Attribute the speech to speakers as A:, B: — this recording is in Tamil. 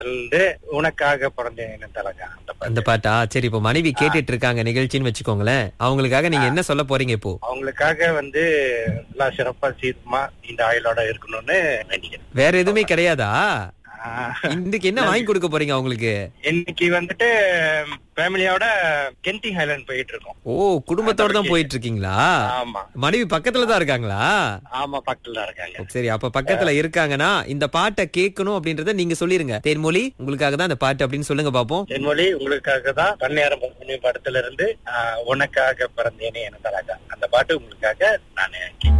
A: இருந்து உனக்காக பிறந்தேன் தலகா அந்த பாட்டு
B: அந்த பாட்டா சரி இப்போ மனைவி கேட்டுட்டு இருக்காங்க நிகழ்ச்சின்னு வச்சுக்கோங்களேன் அவங்களுக்காக நீங்க என்ன சொல்ல போறீங்க இப்போ
A: அவங்களுக்காக வந்து நல்லா சிறப்பா சீர்மா இந்த ஆயுளோட இருக்கணும்னு வேண்டிக்கிறேன்
B: வேற எதுவுமே கிடையாதா
A: ஆஹ்,
B: இன்னைக்கு என்ன வாங்கி கொடுக்க போறீங்க அவங்களுக்கு
A: இன்னைக்கு வந்துட்டு ஃபேமிலியோட கென்டிங் ஹைலாண்ட் போயிட்டு இருக்கோம்
B: ஓ குடும்பத்தோட தான் போயிட்டு இருக்கீங்களா
A: ஆமா
B: மனைவி பக்கத்துல தான் இருக்காங்களா
A: ஆமா பக்கத்துல தான் இருக்காங்க
B: சரி அப்ப பக்கத்துல இருக்காங்கன்னா இந்த பாட்டை கேட்கணும் அப்படின்றத நீங்க சொல்லிருங்க தேன்மொழி உங்களுக்காக தான் இந்த பாட்டு அப்படின்னு சொல்லுங்க பாப்போம்
A: தென்மொழி உங்களுக்காக தான் தன்னியாரம் படத்துல இருந்து ஆஹ், உனக்காக பிறந்தேனே என தலகா அந்த பாட்டு உங்களுக்காக நான் கேட்கிறேன்